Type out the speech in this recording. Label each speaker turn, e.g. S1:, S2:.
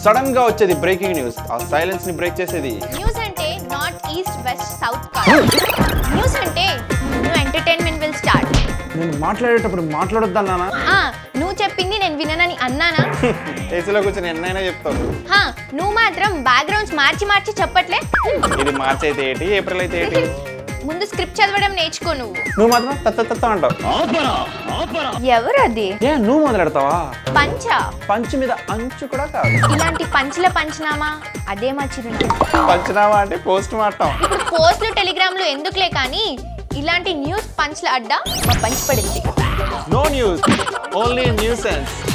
S1: sudden గా వచ్చేది breaking news ఆ సైలెన్స్ ని బ్రేక్ చేసేది
S2: న్యూస్ అంటే నార్త్ ఈస్ట్ వెస్ట్ సౌత్ కాదు న్యూస్ అంటే నువ్వు ఎంటర్టైన్మెంట్ విల్ స్టార్ట్
S1: నేను మాట్లాడేటప్పుడు మాట్లాడొద్దన్నానా
S2: ఆ నువ్వు చెప్పింది నేను విననని అన్నానా
S1: ఏసీలో కూర్చొని ఎన్నైనా చెప్తావు
S2: హా నువ్వు మాత్రం బ్యాక్గ్రౌండ్స్ మార్చి మార్చి చెప్పట్లే
S1: ఇది మార్చ్ అయితే ఏంటి ఏప్రిల్ అయితే ఏంటి
S2: ముందు స్క్రిప్ట్ చదవడం నేర్చుకో నువ్వు
S1: నువ్వు మాత్రం తత్త తత్త అంటావు
S2: ఎవరది
S1: ఏ నువ్వు మొదలెడతావా
S2: పంచ
S1: పంచ్ మీద అంచు కూడా కాదు
S2: ఇలాంటి పంచుల పంచనామా అదే మా చిరునామా
S1: పంచనామా అంటే పోస్ట్ మార్టం
S2: ఇప్పుడు పోస్టులు టెలిగ్రామ్లు ఎందుకులే కానీ ఇలాంటి న్యూస్ పంచ్ల అడ్డా మా పంచి పడింది
S1: no news only news sense